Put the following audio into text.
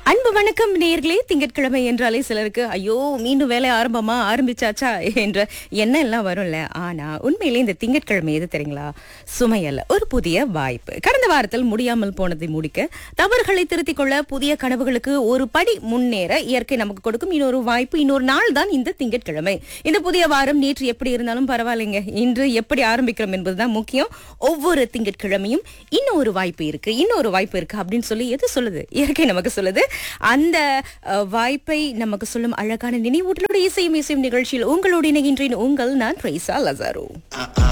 அன்பு வணக்கம் நேர்களே திங்கட்கிழமை என்றாலே சிலருக்கு ஐயோ மீண்டும் வேலை ஆரம்பமா ஆரம்பிச்சாச்சா என்ற எண்ணம் எல்லாம் வரும்ல ஆனா உண்மையிலே இந்த திங்கட்கிழமை எது தெரியுங்களா சுமையல்ல ஒரு புதிய வாய்ப்பு கடந்த வாரத்தில் முடியாமல் போனதை முடிக்க தவறுகளை திருத்திக் கொள்ள புதிய கனவுகளுக்கு ஒரு படி முன்னேற இயற்கை நமக்கு கொடுக்கும் இன்னொரு வாய்ப்பு இன்னொரு நாள் தான் இந்த திங்கட்கிழமை இந்த புதிய வாரம் நேற்று எப்படி இருந்தாலும் பரவாயில்லைங்க இன்று எப்படி ஆரம்பிக்கிறோம் என்பதுதான் முக்கியம் ஒவ்வொரு திங்கட்கிழமையும் இன்னொரு வாய்ப்பு இருக்கு இன்னொரு வாய்ப்பு இருக்கு அப்படின்னு சொல்லி எது சொல்லுது இயற்கை நமக்கு சொல்லுது அந்த அஹ், வாய்ப்பை நமக்கு சொல்லும் அழகான நினைவூட்டலோட இசையும் இசையும் நிகழ்ச்சியில் உங்களோடு இணைகின்றேன் உங்கள் நான் ட்ரேசா லசாரோ